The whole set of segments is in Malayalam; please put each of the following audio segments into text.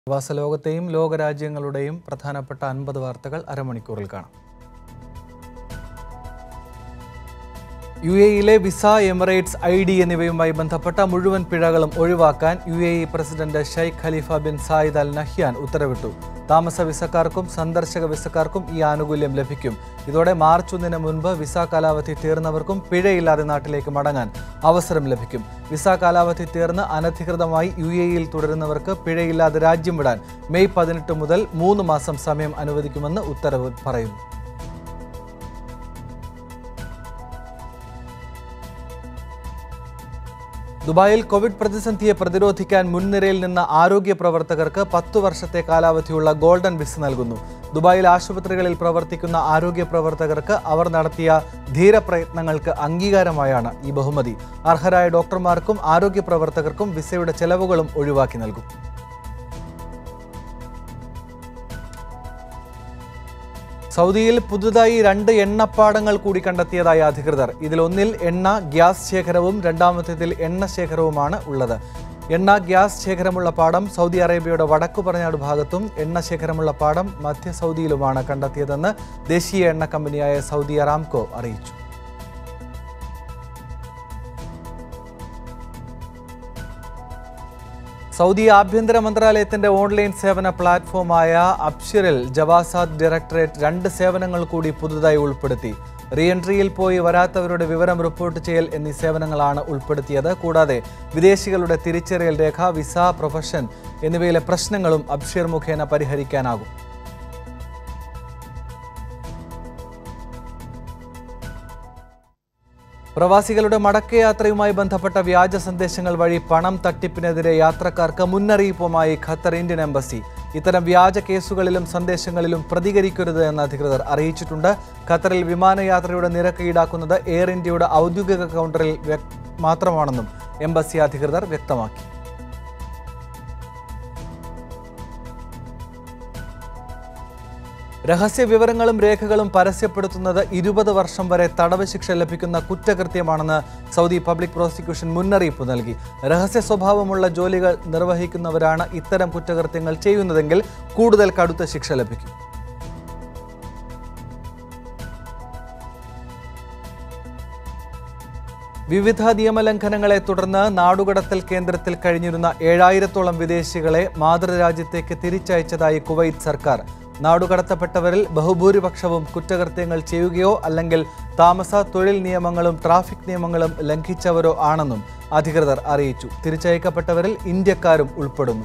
പ്രവാസ ലോകത്തെയും ലോകരാജ്യങ്ങളുടെയും പ്രധാനപ്പെട്ട അൻപത് വാർത്തകൾ അരമണിക്കൂറിൽ കാണാം യു എയിലെ വിസ എമിറേറ്റ്സ് ഐ ഡി എന്നിവയുമായി ബന്ധപ്പെട്ട മുഴുവൻ പിഴകളും ഒഴിവാക്കാൻ U A E president Sheikh Khalifa bin Zayed Al Nahyan ഉത്തരവിട്ടു താമസ വിസക്കാർക്കും സന്ദർശക വിസക്കാർക്കും ഈ ആനുകൂല്യം ലഭിക്കും ഇതോടെ മാർച്ച് ഒന്നിന് മുൻപ് വിസ കാലാവധി തീർന്നവർക്കും പിഴയില്ലാതെ നാട്ടിലേക്ക് മടങ്ങാൻ അവസരം ലഭിക്കും വിസ കാലാവധി തീർന്ന് അനധികൃതമായി യു എ ഇയിൽ തുടരുന്നവർക്ക് പിഴയില്ലാതെ രാജ്യം വിടാൻ മെയ് പതിനെട്ട് മുതൽ മൂന്ന് മാസം സമയം അനുവദിക്കുമെന്ന് ഉത്തരവ് പറയുന്നു ദുബായിൽ കോവിഡ് പ്രതിസന്ധിയെ പ്രതിരോധിക്കാൻ മുൻനിരയിൽ നിന്ന് ആരോഗ്യ പ്രവർത്തകർക്ക് പത്തു വർഷത്തെ കാലാവധിയുള്ള ഗോൾഡൻ വിസ നൽകുന്നു ദുബായിൽ ആശുപത്രികളിൽ പ്രവർത്തിക്കുന്ന ആരോഗ്യ പ്രവർത്തകർക്ക് അവർ നടത്തിയ ധീരപ്രയത്നങ്ങൾക്ക് അംഗീകാരമായാണ് ഈ ബഹുമതി അർഹരായ ഡോക്ടർമാർക്കും ആരോഗ്യ പ്രവർത്തകർക്കും വിസയുടെ ചെലവുകളും ഒഴിവാക്കി നൽകും സൗദിയിൽ പുതുതായി രണ്ട് എണ്ണപ്പാടങ്ങൾ കൂടി കണ്ടെത്തിയതായി അധികൃതർ ഇതിലൊന്നിൽ എണ്ണ ഗ്യാസ് ശേഖരവും രണ്ടാമത്തേതിൽ എണ്ണ ശേഖരവുമാണ് ഉള്ളത് എണ്ണ ഗ്യാസ് ശേഖരമുള്ള പാടം സൗദി അറേബ്യയുടെ വടക്കു പടിഞ്ഞാറ് ഭാഗത്തും എണ്ണ ശേഖരമുള്ള പാടം മധ്യ സൗദിയിലുമാണ് കണ്ടെത്തിയതെന്ന് ദേശീയ എണ്ണ കമ്പനിയായ സൗദി അറാംകോ അറിയിച്ചു സൗദി ആഭ്യന്തര മന്ത്രാലയത്തിന്റെ ഓൺലൈൻ സേവന പ്ലാറ്റ്ഫോമായ അബ്ഷിറിൽ ജവാസാദ് ഡയറക്ടറേറ്റ് രണ്ട് സേവനങ്ങൾ കൂടി പുതുതായി ഉൾപ്പെടുത്തി റീ എൻട്രിയിൽ പോയി വരാത്തവരുടെ വിവരം റിപ്പോർട്ട് ചെയ്യൽ എന്നീ സേവനങ്ങളാണ് ഉൾപ്പെടുത്തിയത് കൂടാതെ വിദേശികളുടെ തിരിച്ചറിയൽ രേഖ വിസ പ്രൊഫഷൻ എന്നിവയിലെ പ്രശ്നങ്ങളും അബ്ഷിർ മുഖേന പരിഹരിക്കാനാകും പ്രവാസികളുടെ മടക്കയാത്രയുമായി ബന്ധപ്പെട്ട വ്യാജ സന്ദേശങ്ങൾ വഴി പണം തട്ടിപ്പിനെതിരെ യാത്രക്കാർക്ക് മുന്നറിയിപ്പുമായി ഖത്തർ ഇന്ത്യൻ എംബസി ഇത്തരം വ്യാജ കേസുകളിലും സന്ദേശങ്ങളിലും പ്രതികരിക്കരുത് എന്ന് അധികൃതർ അറിയിച്ചിട്ടുണ്ട് ഖത്തറിൽ വിമാനയാത്രയുടെ നിരക്ക് ഈടാക്കുന്നത് എയർ ഇന്ത്യയുടെ ഔദ്യോഗിക കൗണ്ടറിൽ വ്യക്- മാത്രമാണെന്നും എംബസി അധികൃതർ വ്യക്തമാക്കി രഹസ്യ വിവരങ്ങളും രേഖകളും പരസ്യപ്പെടുത്തുന്നത് ഇരുപത് വർഷം വരെ തടവ് ശിക്ഷ ലഭിക്കുന്ന കുറ്റകൃത്യമാണെന്ന് സൗദി പബ്ലിക് പ്രോസിക്യൂഷൻ മുന്നറിയിപ്പ് നൽകി രഹസ്യ സ്വഭാവമുള്ള ജോലികൾ നിർവഹിക്കുന്നവരാണ് ഇത്തരം കുറ്റകൃത്യങ്ങൾ ചെയ്യുന്നതെങ്കിൽ കൂടുതൽ കടുത്ത ശിക്ഷ ലഭിക്കും വിവിധ നിയമലംഘനങ്ങളെ തുടർന്ന് നാടുകടത്തൽ കേന്ദ്രത്തിൽ കഴിഞ്ഞിരുന്ന ഏഴായിരത്തോളം വിദേശികളെ മാതൃരാജ്യത്തേക്ക് തിരിച്ചയച്ചതായി കുവൈറ്റ് സർക്കാർ നാടുകടത്തപ്പെട്ടവരിൽ ബഹുഭൂരിപക്ഷവും കുറ്റകൃത്യങ്ങൾ ചെയ്യുകയോ അല്ലെങ്കിൽ താമസ തൊഴിൽ നിയമങ്ങളും ട്രാഫിക് നിയമങ്ങളും ലംഘിച്ചവരോ ആണെന്നും അധികൃതർ അറിയിച്ചു തിരിച്ചയക്കപ്പെട്ടവരിൽ ഇന്ത്യക്കാരും ഉൾപ്പെടുന്നു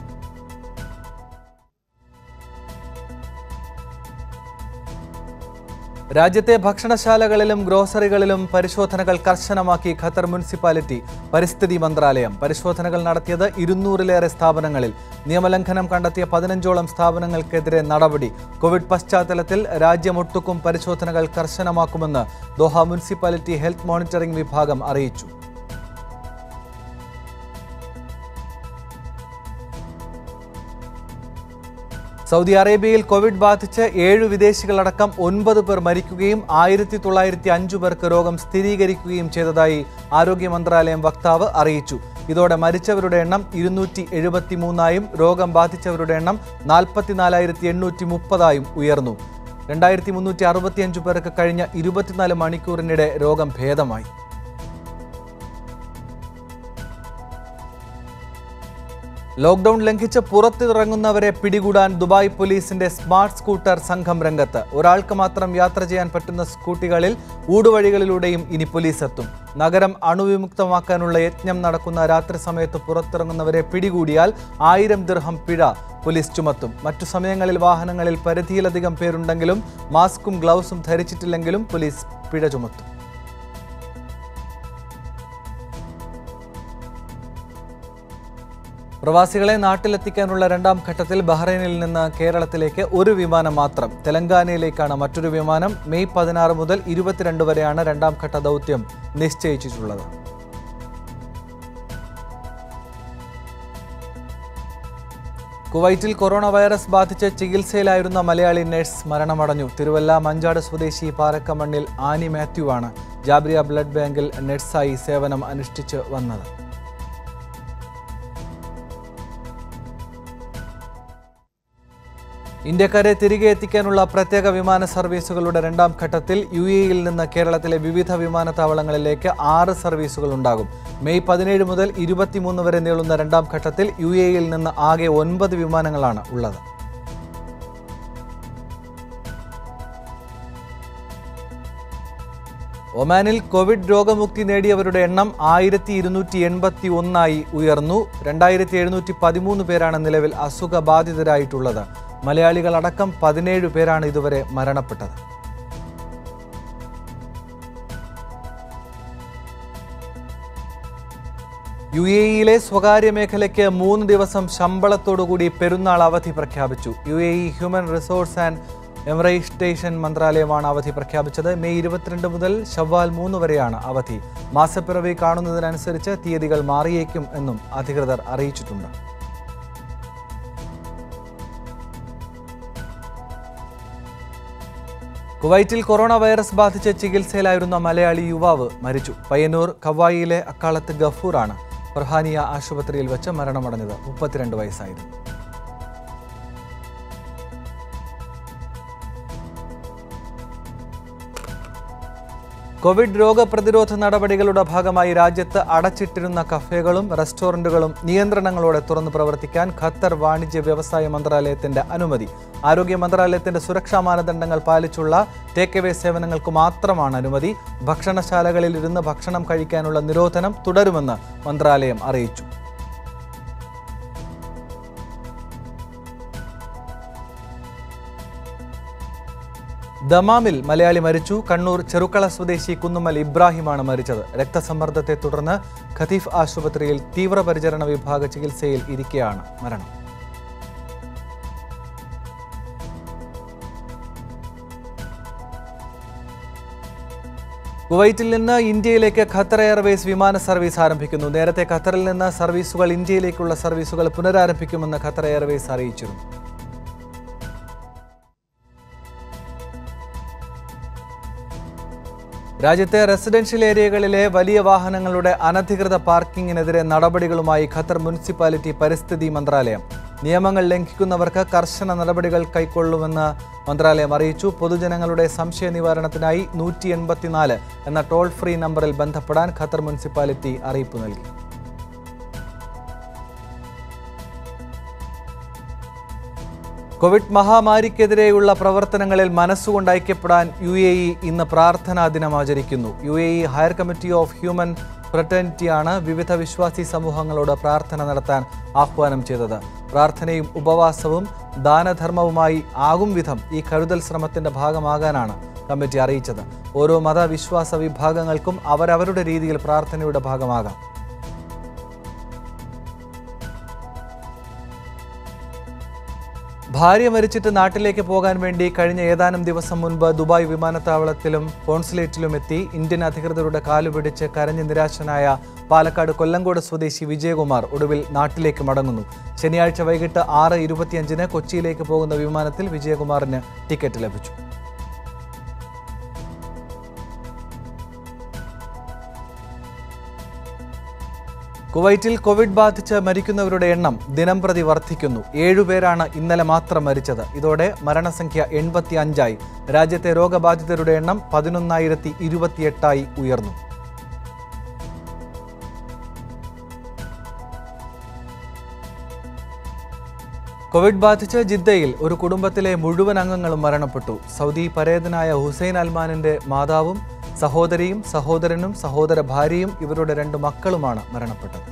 രാജ്യത്തെ ഭക്ഷണശാലകളിലും ഗ്രോസറികളിലും പരിശോധനകൾ കർശനമാക്കി ഖത്തർ മുനിസിപ്പാലിറ്റി പരിസ്ഥിതി മന്ത്രാലയം പരിശോധനകൾ നടത്തിയത് ഇരുന്നൂറിലേറെ സ്ഥാപനങ്ങളിൽ നിയമലംഘനം കണ്ടെത്തിയ പതിനഞ്ചോളം സ്ഥാപനങ്ങൾക്കെതിരെ നടപടി കോവിഡ് പശ്ചാത്തലത്തിൽ രാജ്യമൊട്ടുക്കും പരിശോധനകൾ കർശനമാക്കുമെന്ന് ദോഹ മുനിസിപ്പാലിറ്റി ഹെൽത്ത് മോണിറ്ററിംഗ് വിഭാഗം അറിയിച്ചു സൗദി അറേബ്യയിൽ കോവിഡ് ബാധിച്ച് ഏഴ് വിദേശികളടക്കം ഒൻപത് പേർ മരിക്കുകയും ആയിരത്തി തൊള്ളായിരത്തി അഞ്ചു പേർക്ക് രോഗം സ്ഥിരീകരിക്കുകയും ചെയ്തതായി ആരോഗ്യ മന്ത്രാലയം വക്താവ് അറിയിച്ചു ഇതോടെ മരിച്ചവരുടെ എണ്ണം ഇരുന്നൂറ്റി എഴുപത്തി മൂന്നായും രോഗം ബാധിച്ചവരുടെ എണ്ണം നാൽപ്പത്തിനാലായിരത്തി എണ്ണൂറ്റി മുപ്പതായും ഉയർന്നു രണ്ടായിരത്തി മുന്നൂറ്റി അറുപത്തിയഞ്ച് പേർക്ക് കഴിഞ്ഞ ഇരുപത്തിനാല് മണിക്കൂറിനിടെ രോഗം ഭേദമായി ലോക്ഡൌൺ ലംഘിച്ച് പുറത്തിറങ്ങുന്നവരെ പിടികൂടാൻ ദുബായ് പോലീസിന്റെ സ്മാർട്ട് സ്കൂട്ടർ സംഘം രംഗത്ത് ഒരാൾക്ക് മാത്രം യാത്ര ചെയ്യാൻ പറ്റുന്ന സ്കൂട്ടികളിൽ ഊടുവഴികളിലൂടെയും ഇനി പോലീസ് എത്തും നഗരം അണുവിമുക്തമാക്കാനുള്ള യജ്ഞം നടക്കുന്ന രാത്രി സമയത്ത് പുറത്തിറങ്ങുന്നവരെ പിടികൂടിയാൽ ആയിരം ദിർഹം പിഴ പോലീസ് ചുമത്തും മറ്റു സമയങ്ങളിൽ വാഹനങ്ങളിൽ പരിധിയിലധികം പേരുണ്ടെങ്കിലും മാസ്കും ഗ്ലൗസും ധരിച്ചിട്ടില്ലെങ്കിലും പോലീസ് പിഴ ചുമത്തും പ്രവാസികളെ നാട്ടിലെത്തിക്കാനുള്ള രണ്ടാം ഘട്ടത്തിൽ ബഹ്റൈനിൽ നിന്ന് കേരളത്തിലേക്ക് ഒരു വിമാനം മാത്രം തെലങ്കാനയിലേക്കാണ് മറ്റൊരു വിമാനം മെയ് പതിനാറ് മുതൽ ഇരുപത്തിരണ്ട് വരെയാണ് രണ്ടാം ഘട്ട ദൗത്യം നിശ്ചയിച്ചിട്ടുള്ളത് കുവൈറ്റിൽ കൊറോണ വൈറസ് ബാധിച്ച് ചികിത്സയിലായിരുന്ന മലയാളി നഴ്സ് മരണമടഞ്ഞു തിരുവല്ല മഞ്ചാട് സ്വദേശി പാറക്കമണ്ണിൽ ആനി മാത്യു ആണ് ജാബ്രിയ ബ്ലഡ് ബാങ്കിൽ നഴ്സായി സേവനം അനുഷ്ഠിച്ച് വന്നത് ഇന്ത്യക്കാരെ തിരികെ എത്തിക്കാനുള്ള പ്രത്യേക വിമാന സർവീസുകളുടെ രണ്ടാം ഘട്ടത്തിൽ യു എയിൽ നിന്ന് കേരളത്തിലെ വിവിധ വിമാനത്താവളങ്ങളിലേക്ക് ആറ് സർവീസുകൾ ഉണ്ടാകും മെയ് പതിനേഴ് മുതൽ ഇരുപത്തിമൂന്ന് വരെ നീളുന്ന രണ്ടാം ഘട്ടത്തിൽ യു എയിൽ നിന്ന് ആകെ ഒൻപത് വിമാനങ്ങളാണ് ഉള്ളത് ഒമാനിൽ കോവിഡ് രോഗമുക്തി നേടിയവരുടെ എണ്ണം ആയിരത്തി ഇരുന്നൂറ്റി എൺപത്തി ഒന്നായി ഉയർന്നു രണ്ടായിരത്തി എഴുന്നൂറ്റി പതിമൂന്ന് പേരാണ് നിലവിൽ അസുഖബാധിതരായിട്ടുള്ളത് മലയാളികളടക്കം പതിനേഴ് പേരാണ് ഇതുവരെ മരണപ്പെട്ടത് യു എ ഇയിലെ സ്വകാര്യ മേഖലയ്ക്ക് മൂന്ന് ദിവസം ശമ്പളത്തോടുകൂടി പെരുന്നാൾ അവധി പ്രഖ്യാപിച്ചു U A E human resource and emiratisation മന്ത്രാലയമാണ് അവധി പ്രഖ്യാപിച്ചത് മെയ് ഇരുപത്തിരണ്ട് മുതൽ ഷവ്വാൽ മൂന്ന് വരെയാണ് അവധി മാസപ്പിറവി കാണുന്നതിനനുസരിച്ച് തീയതികൾ മാറിയേക്കും എന്നും അധികൃതർ അറിയിച്ചിട്ടുണ്ട് കുവൈറ്റിൽ കൊറോണ വൈറസ് ബാധിച്ച് ചികിത്സയിലായിരുന്ന മലയാളി യുവാവ് മരിച്ചു പയ്യന്നൂർ കവായിയിലെ അക്കാലത്ത് ഗഫൂറാണ് ഫർഹാനിയ ആശുപത്രിയിൽ വെച്ച് മരണമടഞ്ഞത് മുപ്പത്തിരണ്ട് വയസ്സായിരുന്നു കോവിഡ് രോഗപ്രതിരോധ നടപടികളുടെ ഭാഗമായി രാജ്യത്ത് അടച്ചിട്ടിരുന്ന കഫേകളും റെസ്റ്റോറന്റുകളും നിയന്ത്രണങ്ങളോടെ തുറന്നു പ്രവർത്തിക്കാൻ ഖത്തർ വാണിജ്യ വ്യവസായ മന്ത്രാലയത്തിന്റെ അനുമതി ആരോഗ്യ മന്ത്രാലയത്തിന്റെ സുരക്ഷാ മാനദണ്ഡങ്ങൾ പാലിച്ചുള്ള ടേക്ക് അവേ സേവനങ്ങൾക്ക് മാത്രമാണ് അനുമതി ഭക്ഷണശാലകളിൽ ഇരുന്ന് ഭക്ഷണം കഴിക്കാനുള്ള നിരോധനം തുടരുമെന്ന് മന്ത്രാലയം അറിയിച്ചു ദമാമിൽ മലയാളി മരിച്ചു കണ്ണൂർ ചെറുക്കള സ്വദേശി കുന്നുമ്മൽ ഇബ്രാഹിമാണ് മരിച്ചത് രക്തസമ്മർദ്ദത്തെ തുടർന്ന് ഖതീഫ് ആശുപത്രിയിൽ തീവ്രപരിചരണ വിഭാഗ ചികിത്സയിൽ ഇരിക്കെയാണ് മരണം കുവൈറ്റിൽ നിന്ന് ഇന്ത്യയിലേക്ക് ഖത്തർ എയർവേസ് വിമാന സർവീസ് ആരംഭിക്കുന്നു നേരത്തെ ഖത്തറിൽ നിന്ന് സർവീസുകൾ ഇന്ത്യയിലേക്കുള്ള സർവീസുകൾ പുനരാരംഭിക്കുമെന്ന് ഖത്തർ എയർവേസ് അറിയിച്ചിരുന്നു രാജ്യത്തെ റെസിഡൻഷ്യൽ ഏരിയകളിലെ വലിയ വാഹനങ്ങളുടെ അനധികൃത പാർക്കിങ്ങിനെതിരെ നടപടികളുമായി ഖത്തർ മുനിസിപ്പാലിറ്റി പരിസ്ഥിതി മന്ത്രാലയം നിയമങ്ങൾ ലംഘിക്കുന്നവർക്ക് കർശന നടപടികൾ കൈക്കൊള്ളുമെന്ന് മന്ത്രാലയം അറിയിച്ചു പൊതുജനങ്ങളുടെ സംശയ നിവാരണത്തിനായി നൂറ്റി എൺപത്തിനാല് എന്ന ടോൾ ഫ്രീ നമ്പറിൽ ബന്ധപ്പെടാൻ ഖത്തർ മുനിസിപ്പാലിറ്റി അറിയിപ്പ് നൽകി കോവിഡ് മഹാമാരിക്കെതിരെയുള്ള പ്രവർത്തനങ്ങളിൽ മനസ്സുകൊണ്ട് ഐക്യപ്പെടാൻ യു എ ഇ ഇന്ന് പ്രാർത്ഥനാ ദിനം ആചരിക്കുന്നു U A E higher committee of human ഫ്രട്ടേണിറ്റിയാണ് വിവിധ വിശ്വാസി സമൂഹങ്ങളോട് പ്രാർത്ഥന നടത്താൻ ആഹ്വാനം ചെയ്തത് പ്രാർത്ഥനയും ഉപവാസവും ദാനധർമ്മവുമായി ആകും വിധം ഈ കരുതൽ ശ്രമത്തിന്റെ ഭാഗമാകാനാണ് കമ്മിറ്റി അറിയിച്ചത് ഓരോ മതവിശ്വാസ വിഭാഗങ്ങൾക്കും അവരവരുടെ രീതിയിൽ പ്രാർത്ഥനയുടെ ഭാഗമാകാം ഭാര്യ മരിച്ചിട്ട് നാട്ടിലേക്ക് പോകാൻ വേണ്ടി കഴിഞ്ഞ ഏതാനും ദിവസം മുൻപ് ദുബായ് വിമാനത്താവളത്തിലും കോൺസുലേറ്റിലും എത്തി ഇന്ത്യൻ അധികൃതരുടെ കാലുപിടിച്ച് കരഞ്ഞ് നിരാശനായ പാലക്കാട് കൊല്ലങ്കോട് സ്വദേശി വിജയകുമാർ ഒടുവിൽ നാട്ടിലേക്ക് മടങ്ങുന്നു ശനിയാഴ്ച വൈകിട്ട് ആറ് ഇരുപത്തിയഞ്ചിന് കൊച്ചിയിലേക്ക് പോകുന്ന വിമാനത്തിൽ വിജയകുമാറിന് ടിക്കറ്റ് ലഭിച്ചു കുവൈറ്റിൽ കോവിഡ് ബാധിച്ച് മരിക്കുന്നവരുടെ എണ്ണം ദിനംപ്രതി വർദ്ധിക്കുന്നു ഏഴുപേരാണ് ഇന്നലെ മാത്രം മരിച്ചത് ഇതോടെ മരണസംഖ്യ എൺപത്തി അഞ്ചായി രാജ്യത്തെ രോഗബാധിതരുടെ എണ്ണം പതിനൊന്നായിരത്തി ഇരുപത്തിയെട്ടായി ഉയർന്നു കോവിഡ് ബാധിച്ച് ജിദ്ദയിൽ ഒരു കുടുംബത്തിലെ മുഴുവൻ അംഗങ്ങളും മരണപ്പെട്ടു സൗദി പരേതനായ ഹുസൈൻ അൽമാനിന്റെ മാതാവും സഹോദരിയും സഹോദരനും സഹോദര ഭാര്യയും ഇവരുടെ രണ്ട് മക്കളുമാണ് മരണപ്പെട്ടത്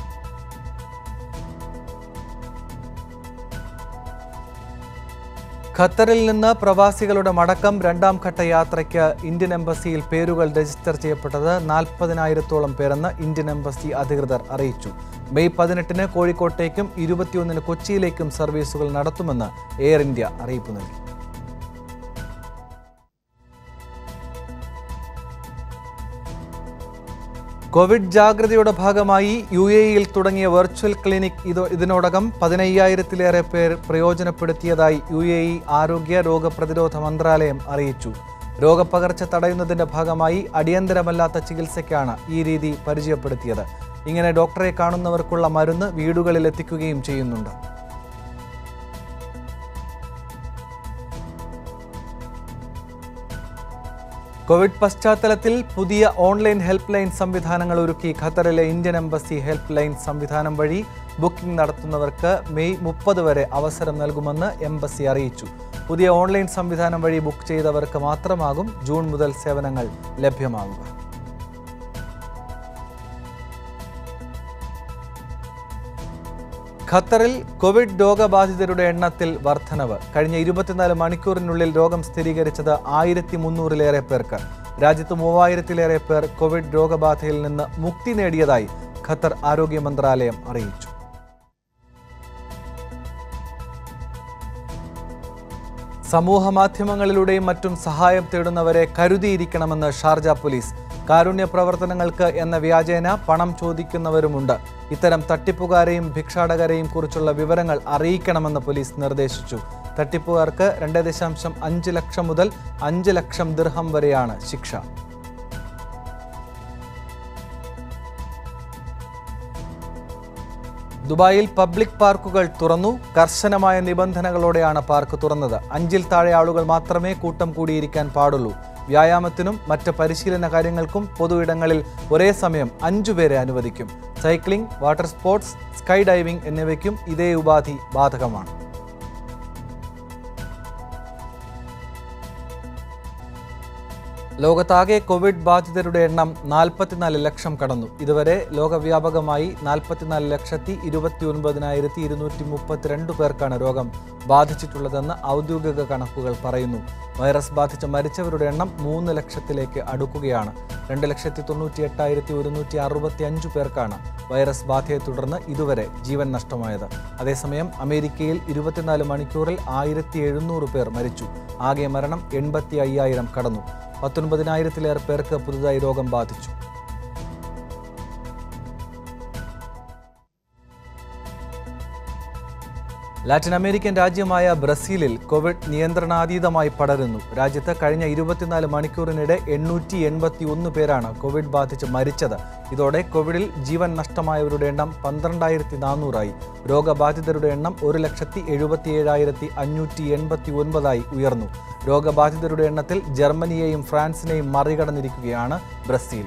ഖത്തറിൽ നിന്ന് പ്രവാസികളുടെ മടക്കം രണ്ടാം ഘട്ട യാത്രയ്ക്ക് ഇന്ത്യൻ എംബസിയിൽ പേരുകൾ രജിസ്റ്റർ ചെയ്യപ്പെട്ടത് നാൽപ്പതിനായിരത്തോളം പേരെന്ന് ഇന്ത്യൻ എംബസി അധികൃതർ അറിയിച്ചു മെയ് പതിനെട്ടിന് കോഴിക്കോട്ടേക്കും ഇരുപത്തിയൊന്നിന് കൊച്ചിയിലേക്കും സർവീസുകൾ നടത്തുമെന്ന് എയർ ഇന്ത്യ അറിയിപ്പ് നൽകി കോവിഡ് ജാഗ്രതയുടെ ഭാഗമായി യു എ ഇയിൽ തുടങ്ങിയ വെർച്വൽ ക്ലിനിക് ഇത് ഇതിനോടകം പതിനയ്യായിരത്തിലേറെ പേർ പ്രയോജനപ്പെടുത്തിയതായി യു എ ഇ ആരോഗ്യ രോഗപ്രതിരോധ മന്ത്രാലയം അറിയിച്ചു രോഗപ്പകർച്ച തടയുന്നതിന്റെ ഭാഗമായി അടിയന്തരമല്ലാത്ത ചികിത്സയ്ക്കാണ് ഈ രീതി പരിചയപ്പെടുത്തിയത് ഇങ്ങനെ ഡോക്ടറെ കാണുന്നവർക്കുള്ള മരുന്ന് വീടുകളിൽ എത്തിക്കുകയും ചെയ്യുന്നുണ്ട് കോവിഡ് പശ്ചാത്തലത്തിൽ പുതിയ ഓൺലൈൻ ഹെൽപ്പ് ലൈൻ സംവിധാനങ്ങൾ ഒരുക്കി ഖത്തറിലെ ഇന്ത്യൻ എംബസി ഹെൽപ്പ് ലൈൻ സംവിധാനം വഴി ബുക്കിംഗ് നടത്തുന്നവർക്ക് മെയ് മുപ്പത് വരെ അവസരം നൽകുമെന്ന് എംബസി അറിയിച്ചു പുതിയ ഓൺലൈൻ സംവിധാനം വഴി ബുക്ക് ചെയ്തവർക്ക് മാത്രമാകും ജൂൺ മുതൽ സേവനങ്ങൾ ലഭ്യമാകുക ഖത്തറിൽ കോവിഡ് രോഗബാധിതരുടെ എണ്ണത്തിൽ വർധനവ് കഴിഞ്ഞ ഇരുപത്തിനാല് മണിക്കൂറിനുള്ളിൽ രോഗം സ്ഥിരീകരിച്ചത് ആയിരത്തി മുന്നൂറിലേറെ പേർക്ക് രാജ്യത്ത് മൂവായിരത്തിലേറെ പേർ കോവിഡ് രോഗബാധയിൽ നിന്ന് മുക്തി നേടിയതായി ഖത്തർ ആരോഗ്യ മന്ത്രാലയം അറിയിച്ചു സമൂഹ മാധ്യമങ്ങളിലൂടെയും മറ്റും സഹായം തേടുന്നവരെ കരുതിയിരിക്കണമെന്ന് ഷാർജ പോലീസ് കാരുണ്യ പ്രവർത്തനങ്ങൾക്ക് എന്ന വ്യാജേന പണം ചോദിക്കുന്നവരുമുണ്ട് ഇത്തരം തട്ടിപ്പുകാരെയും ഭിക്ഷാടകരെയും കുറിച്ചുള്ള വിവരങ്ങൾ അറിയിക്കണമെന്ന് പോലീസ് നിർദ്ദേശിച്ചു തട്ടിപ്പുകാർക്ക് രണ്ട് ദശാംശം അഞ്ച് ലക്ഷം മുതൽ അഞ്ച് ലക്ഷം ദിർഹം വരെയാണ് ശിക്ഷ ദുബായിൽ പബ്ലിക് പാർക്കുകൾ തുറന്നു കർശനമായ നിബന്ധനകളോടെയാണ് പാർക്ക് തുറന്നത് അഞ്ചിൽ താഴെ ആളുകൾ മാത്രമേ കൂട്ടം കൂടിയിരിക്കാൻ പാടുള്ളൂ വ്യായാമത്തിനും മറ്റ് പരിശീലന കാര്യങ്ങൾക്കും പൊതു ഇടങ്ങളിൽ ഒരേ സമയം അഞ്ചുപേരെ അനുവദിക്കും cycling water sports skydiving എന്നിവയ്ക്കും ഇതേ ഉപാധി ബാധകമാണ് ലോകത്താകെ കോവിഡ് ബാധിതരുടെ എണ്ണം നാൽപ്പത്തിനാല് ലക്ഷം കടന്നു ഇതുവരെ ലോകവ്യാപകമായി നാൽപ്പത്തിനാല് ലക്ഷത്തി ഇരുപത്തി ഒൻപതിനായിരത്തി ഇരുന്നൂറ്റി മുപ്പത്തിരണ്ട് പേർക്കാണ് രോഗം ബാധിച്ചിട്ടുള്ളതെന്ന് ഔദ്യോഗിക കണക്കുകൾ പറയുന്നു വൈറസ് ബാധിച്ച് മരിച്ചവരുടെ എണ്ണം മൂന്ന് ലക്ഷത്തിലേക്ക് അടുക്കുകയാണ് രണ്ട് ലക്ഷത്തി തൊണ്ണൂറ്റി എട്ടായിരത്തി ഒരുന്നൂറ്റി അറുപത്തി അഞ്ച് പേർക്കാണ് വൈറസ് ബാധയെ തുടർന്ന് ഇതുവരെ ജീവൻ നഷ്ടമായത് അതേസമയം അമേരിക്കയിൽ ഇരുപത്തിനാല് മണിക്കൂറിൽ ആയിരത്തി എഴുന്നൂറ് പേർ മരിച്ചു ആകെ മരണം എൺപത്തി അയ്യായിരം കടന്നു പത്തൊൻപതിനായിരത്തിലേറെ പേർക്ക് പുതുതായി രോഗം ബാധിച്ചു ലാറ്റിൻ അമേരിക്കൻ രാജ്യമായ ബ്രസീലിൽ കോവിഡ് നിയന്ത്രണാതീതമായി പടരുന്നു രാജ്യത്ത് കഴിഞ്ഞ ഇരുപത്തിനാല് മണിക്കൂറിനിടെ എണ്ണൂറ്റി എൺപത്തി ഒന്ന് പേരാണ് കോവിഡ് ബാധിച്ച് മരിച്ചത് ഇതോടെ കോവിഡിൽ ജീവൻ നഷ്ടമായവരുടെ എണ്ണം പന്ത്രണ്ടായിരത്തി നാനൂറായി രോഗബാധിതരുടെ എണ്ണം ഒരു ലക്ഷത്തി എഴുപത്തി ഏഴായിരത്തി അഞ്ഞൂറ്റി എൺപത്തി ഒൻപതായി ഉയർന്നു രോഗബാധിതരുടെ എണ്ണത്തിൽ ജർമ്മനിയെയും ഫ്രാൻസിനെയും മറികടന്നിരിക്കുകയാണ് ബ്രസീൽ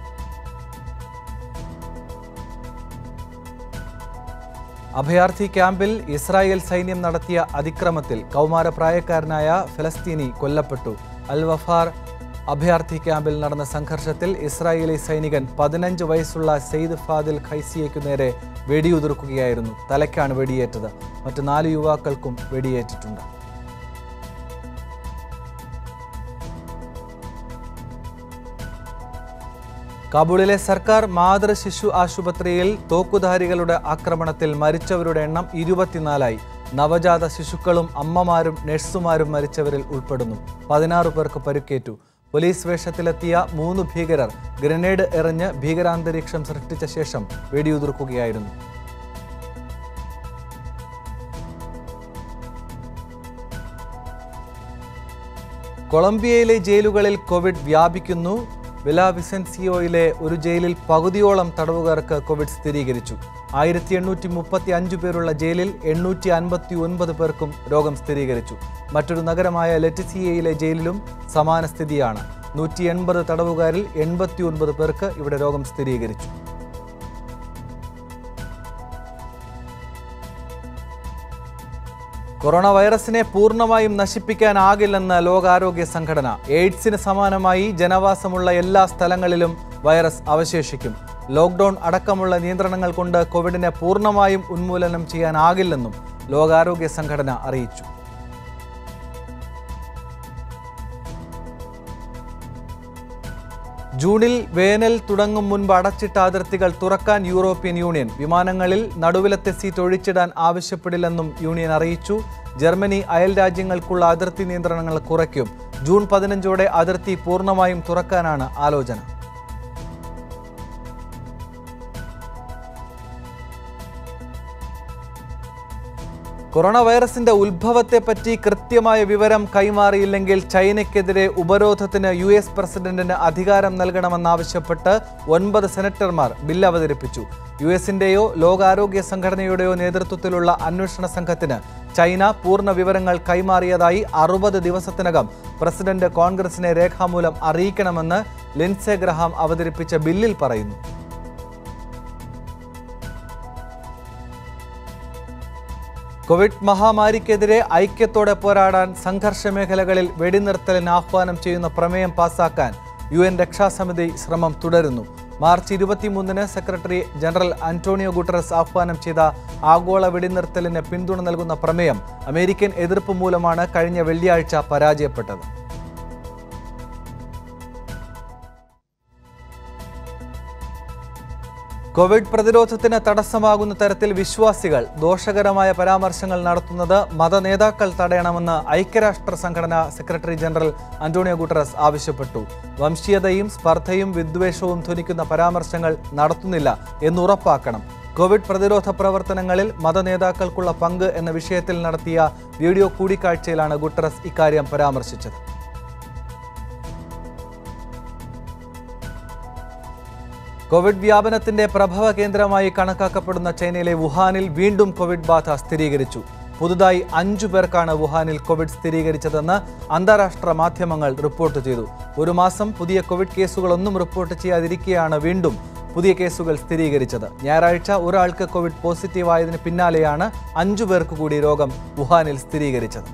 അഭയാർത്ഥി ക്യാമ്പിൽ ഇസ്രായേൽ സൈന്യം നടത്തിയ അതിക്രമത്തിൽ കൗമാരപ്രായക്കാരനായ ഫലസ്തീനി കൊല്ലപ്പെട്ടു അൽ വഫാർ അഭയാർത്ഥി ക്യാമ്പിൽ നടന്ന സംഘർഷത്തിൽ ഇസ്രായേലി സൈനികൻ പതിനഞ്ച് വയസ്സുള്ള സെയ്ദ് ഫാദിൽ ഖൈസിയയ്ക്കു നേരെ വെടിയുതിർക്കുകയായിരുന്നു തലയ്ക്കാണ് വെടിയേറ്റത് മറ്റ് നാല് യുവാക്കൾക്കും വെടിയേറ്റിട്ടുണ്ട് കാബൂളിലെ സർക്കാർ മാതൃ ശിശു ആശുപത്രിയിൽ തോക്കുധാരികളുടെ ആക്രമണത്തിൽ മരിച്ചവരുടെ എണ്ണം ഇരുപത്തിനാലായി നവജാത ശിശുക്കളും അമ്മമാരും നഴ്സുമാരും മരിച്ചവരിൽ ഉൾപ്പെടുന്നു പതിനാറ് പേർക്ക് പരിക്കേറ്റു പോലീസ് വേഷത്തിലെത്തിയ മൂന്ന് ഭീകരർ ഗ്രനേഡ് എറിഞ്ഞ് ഭീകരാന്തരീക്ഷം സൃഷ്ടിച്ച ശേഷം വെടിയുതിർക്കുകയായിരുന്നു കൊളംബിയയിലെ ജയിലുകളിൽ കോവിഡ് വ്യാപിക്കുന്നു വില വിസെൻസിയോയിലെ ഒരു ജയിലിൽ പകുതിയോളം തടവുകാർക്ക് കോവിഡ് സ്ഥിരീകരിച്ചു ആയിരത്തി എണ്ണൂറ്റി മുപ്പത്തി അഞ്ച് പേരുള്ള ജയിലിൽ എണ്ണൂറ്റി അൻപത്തി ഒൻപത് പേർക്കും രോഗം സ്ഥിരീകരിച്ചു മറ്റൊരു നഗരമായ ലെറ്റിസിയയിലെ ജയിലിലും സമാന സ്ഥിതിയാണ് നൂറ്റി എൺപത് തടവുകാരിൽ എൺപത്തി ഒൻപത് പേർക്ക് ഇവിടെ രോഗം സ്ഥിരീകരിച്ചു കൊറോണ വൈറസിനെ പൂർണ്ണമായും നശിപ്പിക്കാനാകില്ലെന്ന് ലോകാരോഗ്യ സംഘടന എയ്ഡ്സിന് സമാനമായി ജനവാസമുള്ള എല്ലാ സ്ഥലങ്ങളിലും വൈറസ് അവശേഷിക്കും ലോക്ക്ഡൌൺ അടക്കമുള്ള നിയന്ത്രണങ്ങൾ കൊണ്ട് കോവിഡിനെ പൂർണ്ണമായും ഉന്മൂലനം ചെയ്യാനാകില്ലെന്നും ലോകാരോഗ്യ സംഘടന അറിയിച്ചു ജൂണിൽ വേനൽ തുടങ്ങും മുൻപ് അടച്ചിട്ട അതിർത്തികൾ തുറക്കാൻ യൂറോപ്യൻ യൂണിയൻ വിമാനങ്ങളിൽ നടുവിലത്തെ സീറ്റ് ഒഴിച്ചിടാൻ ആവശ്യപ്പെടില്ലെന്നും യൂണിയൻ അറിയിച്ചു ജർമ്മനി അയൽ രാജ്യങ്ങൾക്കുള്ള അതിർത്തി നിയന്ത്രണങ്ങൾ കുറയ്ക്കും ജൂൺ പതിനഞ്ചോടെ അതിർത്തി പൂർണ്ണമായും തുറക്കാനാണ് ആലോചന കൊറോണ വൈറസിന്റെ ഉത്ഭവത്തെപ്പറ്റി കൃത്യമായ വിവരം കൈമാറിയില്ലെങ്കിൽ ചൈനയ്ക്കെതിരെ ഉപരോധത്തിന് യു എസ് പ്രസിഡന്റിന് അധികാരം നൽകണമെന്നാവശ്യപ്പെട്ട് ഒൻപത് സെനറ്റർമാർ ബിൽ അവതരിപ്പിച്ചു യു എസിന്റെയോ ലോകാരോഗ്യ സംഘടനയുടെയോ നേതൃത്വത്തിലുള്ള അന്വേഷണ സംഘത്തിന് ചൈന പൂർണ്ണ വിവരങ്ങൾ കൈമാറിയതായി അറുപത് ദിവസത്തിനകം പ്രസിഡന്റ് കോൺഗ്രസിനെ രേഖാമൂലം അറിയിക്കണമെന്ന് ലിൻസെ ഗ്രഹാം അവതരിപ്പിച്ച ബില്ലിൽ പറയുന്നു കോവിഡ് മഹാമാരിക്കെതിരെ ഐക്യത്തോടെ പോരാടാൻ സംഘർഷ മേഖലകളിൽ വെടിനിർത്തലിന് ആഹ്വാനം ചെയ്യുന്ന പ്രമേയം പാസാക്കാൻ യു എൻ രക്ഷാസമിതി ശ്രമം തുടരുന്നു മാർച്ച് ഇരുപത്തിമൂന്നിന് സെക്രട്ടറി ജനറൽ അന്റോണിയോ ഗുട്ടറസ് ആഹ്വാനം ചെയ്ത ആഗോള വെടിനിർത്തലിന് പിന്തുണ നൽകുന്ന പ്രമേയം അമേരിക്കൻ എതിർപ്പ് മൂലമാണ് കഴിഞ്ഞ വെള്ളിയാഴ്ച പരാജയപ്പെട്ടത് കോവിഡ് പ്രതിരോധത്തിന് തടസ്സമാകുന്ന തരത്തിൽ വിശ്വാസികൾ ദോഷകരമായ പരാമർശങ്ങൾ നടത്തുന്നത് മതനേതാക്കൾ തടയണമെന്ന് ഐക്യരാഷ്ട്ര സംഘടന സെക്രട്ടറി ജനറൽ അന്റോണിയോ ഗുട്ടറസ് ആവശ്യപ്പെട്ടു വംശീയതയും സ്പർദ്ധയും വിദ്വേഷവും ധ്വനിക്കുന്ന പരാമർശങ്ങൾ നടത്തുന്നില്ല എന്നുറപ്പാക്കണം കോവിഡ് പ്രതിരോധ പ്രവർത്തനങ്ങളിൽ മതനേതാക്കൾക്കുള്ള പങ്ക് എന്ന വിഷയത്തിൽ നടത്തിയ വീഡിയോ കൂടിക്കാഴ്ചയിലാണ് ഗുട്ടറസ് ഇക്കാര്യം പരാമർശിച്ചത് കോവിഡ് വ്യാപനത്തിന്റെ പ്രഭവ കേന്ദ്രമായി കണക്കാക്കപ്പെടുന്ന ചൈനയിലെ വുഹാനിൽ വീണ്ടും കോവിഡ് ബാധ സ്ഥിരീകരിച്ചു പുതുതായി അഞ്ചു പേർക്കാണ് വുഹാനിൽ കോവിഡ് സ്ഥിരീകരിച്ചതെന്ന് അന്താരാഷ്ട്ര മാധ്യമങ്ങൾ റിപ്പോർട്ട് ചെയ്തു ഒരു മാസം പുതിയ കോവിഡ് കേസുകളൊന്നും റിപ്പോർട്ട് ചെയ്യാതിരിക്കെയാണ് വീണ്ടും പുതിയ കേസുകൾ സ്ഥിരീകരിച്ചത് ഞായറാഴ്ച ഒരാൾക്ക് കോവിഡ് പോസിറ്റീവായതിന് പിന്നാലെയാണ് അഞ്ചു പേർക്ക് കൂടി രോഗം വുഹാനിൽ സ്ഥിരീകരിച്ചത്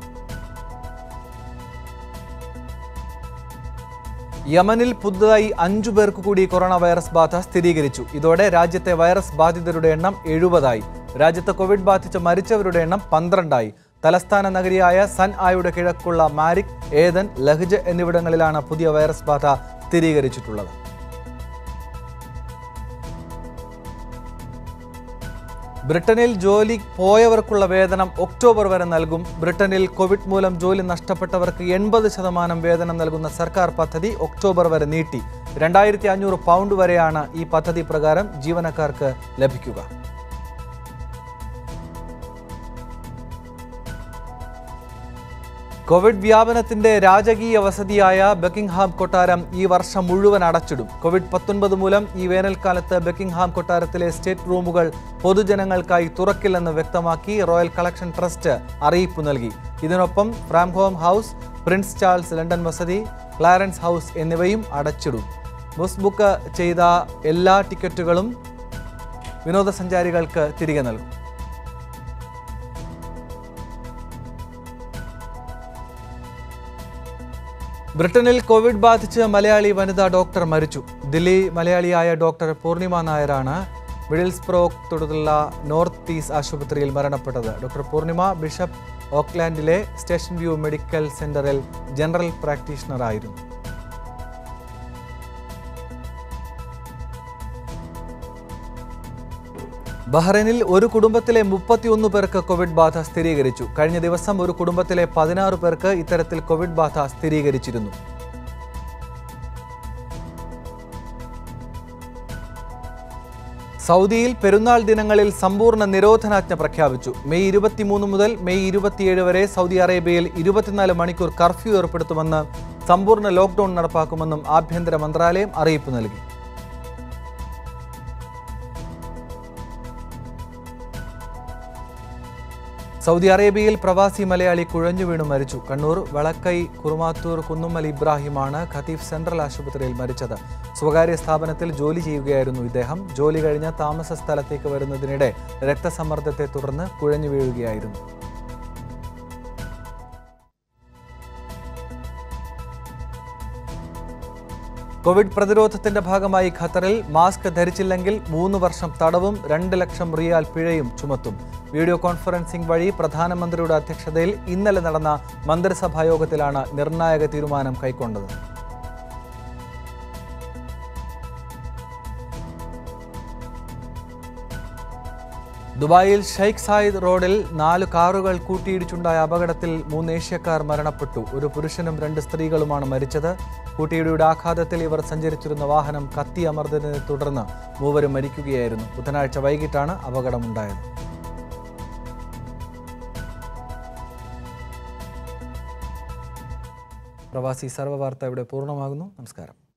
യമനിൽ പുതുതായി അഞ്ചു പേർക്ക് കൂടി കൊറോണ വൈറസ് ബാധ സ്ഥിരീകരിച്ചു ഇതോടെ രാജ്യത്തെ വൈറസ് ബാധിതരുടെ എണ്ണം എഴുപതായി രാജ്യത്ത് കോവിഡ് ബാധിച്ച് മരിച്ചവരുടെ എണ്ണം പന്ത്രണ്ടായി തലസ്ഥാന നഗരിയായ സൻ ആയുടെ കിഴക്കുള്ള മാരിക് ഏതൻ ലഹ്ജ് എന്നിവിടങ്ങളിലാണ് പുതിയ വൈറസ് ബാധ സ്ഥിരീകരിച്ചിട്ടുള്ളത് ബ്രിട്ടനിൽ ജോലി പോയവർക്കുള്ള വേതനം ഒക്ടോബർ വരെ നൽകും ബ്രിട്ടനിൽ കോവിഡ് മൂലം ജോലി നഷ്ടപ്പെട്ടവർക്ക് എൺപത് ശതമാനം വേതനം നൽകുന്ന സർക്കാർ പദ്ധതി ഒക്ടോബർ വരെ നീട്ടി രണ്ടായിരത്തി അഞ്ഞൂറ് പൗണ്ട് വരെയാണ് ഈ പദ്ധതി പ്രകാരം ജീവനക്കാർക്ക് ലഭിക്കുക കോവിഡ് വ്യാപനത്തിന്റെ രാജകീയ വസതിയായ ബക്കിംഗ്ഹാം കൊട്ടാരം ഈ വർഷം മുഴുവൻ അടച്ചിടും കോവിഡ് പത്തൊൻപത് മൂലം ഈ വേനൽക്കാലത്ത് ബക്കിംഗ്ഹാം കൊട്ടാരത്തിലെ സ്റ്റേറ്റ് റൂമുകൾ പൊതുജനങ്ങൾക്കായി തുറക്കില്ലെന്ന് വ്യക്തമാക്കി റോയൽ കളക്ഷൻ ട്രസ്റ്റ് അറിയിപ്പ് നൽകി ഇതിനൊപ്പം ഫ്രാംഹോം ഹൗസ് പ്രിൻസ് ചാൾസ് ലണ്ടൻ വസതി ക്ലാരൻസ് ഹൗസ് എന്നിവയും അടച്ചിടും ബസ് ബുക്ക് ചെയ്ത എല്ലാ ടിക്കറ്റുകളും വിനോദസഞ്ചാരികൾക്ക് തിരികെ നൽകും ബ്രിട്ടനിൽ കോവിഡ് ബാധിച്ച് മലയാളി വനിതാ ഡോക്ടർ മരിച്ചു ദില്ലി മലയാളിയായ ഡോക്ടർ പൂർണിമ നായരാണ് മിഡിൽസ്ബ്രോക്ക് തൊടുത്തുള്ള നോർത്ത് ഈസ്റ്റ് ആശുപത്രിയിൽ മരണപ്പെട്ടത് ഡോക്ടർ പൂർണിമ ബിഷപ്പ് ഓക്ലാൻഡിലെ സ്റ്റേഷൻ വ്യൂ മെഡിക്കൽ സെന്ററിൽ ജനറൽ പ്രാക്ടീഷണറായിരുന്നു ബഹ്റൈനിൽ ഒരു കുടുംബത്തിലെ മുപ്പത്തിയൊന്ന് പേർക്ക് കോവിഡ് ബാധ സ്ഥിരീകരിച്ചു കഴിഞ്ഞ ദിവസം ഒരു കുടുംബത്തിലെ പതിനാറ് പേർക്ക് ഇത്തരത്തിൽ കോവിഡ് ബാധ സ്ഥിരീകരിച്ചിരുന്നു സൗദിയിൽ പെരുന്നാൾ ദിനങ്ങളിൽ സമ്പൂർണ്ണ നിരോധനാജ്ഞ പ്രഖ്യാപിച്ചു മെയ് ഇരുപത്തിമൂന്ന് മുതൽ മെയ് ഇരുപത്തിയേഴ് വരെ സൗദി അറേബ്യയിൽ ഇരുപത്തിനാല് മണിക്കൂർ കർഫ്യൂ ഏർപ്പെടുത്തുമെന്ന് സമ്പൂർണ്ണ ലോക്ക്ഡൌൺ നടപ്പാക്കുമെന്നും ആഭ്യന്തര മന്ത്രാലയം അറിയിപ്പ് നൽകി സൗദി അറേബ്യയിൽ പ്രവാസി മലയാളി കുഴഞ്ഞു വീണു മരിച്ചു കണ്ണൂർ വളക്കൈ കുറുമാത്തൂർ കുന്നുമ്മൽ ഇബ്രാഹിമാണ് ഖതീഫ് സെൻട്രൽ ആശുപത്രിയിൽ മരിച്ചത് സ്വകാര്യ സ്ഥാപനത്തിൽ ജോലി ചെയ്യുകയായിരുന്നു ഇദ്ദേഹം ജോലി കഴിഞ്ഞ് താമസ സ്ഥലത്തേക്ക് വരുന്നതിനിടെ രക്തസമ്മർദ്ദത്തെ തുടർന്ന് കുഴഞ്ഞു വീഴുകയായിരുന്നു കോവിഡ് പ്രതിരോധത്തിന്റെ ഭാഗമായി ഖത്തറിൽ മാസ്ക് ധരിച്ചില്ലെങ്കിൽ മൂന്ന് വർഷം തടവും രണ്ട് ലക്ഷം റിയാൽ പിഴയും ചുമത്തും വീഡിയോ കോൺഫറൻസിംഗ് വഴി പ്രധാനമന്ത്രിയുടെ അധ്യക്ഷതയിൽ ഇന്നലെ നടന്ന മന്ത്രിസഭാ യോഗത്തിലാണ് നിർണായക തീരുമാനം കൈക്കൊണ്ടത് ദുബായിൽ ഷെയ്ഖ് സായിദ് റോഡിൽ നാല് കാറുകൾ കൂട്ടിയിടിച്ചുണ്ടായ അപകടത്തിൽ മൂന്ന് ഏഷ്യക്കാർ മരണപ്പെട്ടു ഒരു പുരുഷനും രണ്ട് സ്ത്രീകളുമാണ് മരിച്ചത് കൂട്ടിയിടിയുടെ ആഘാതത്തിൽ ഇവർ സഞ്ചരിച്ചിരുന്ന വാഹനം കത്തി അമർന്നതിനെ തുടർന്ന് മൂവരും മരിക്കുകയായിരുന്നു ബുധനാഴ്ച വൈകിട്ടാണ് അപകടമുണ്ടായത് പ്രവാസി സർവ്വവാർത്ത ഇവിടെ പൂർണ്ണമാകുന്നു നമസ്കാരം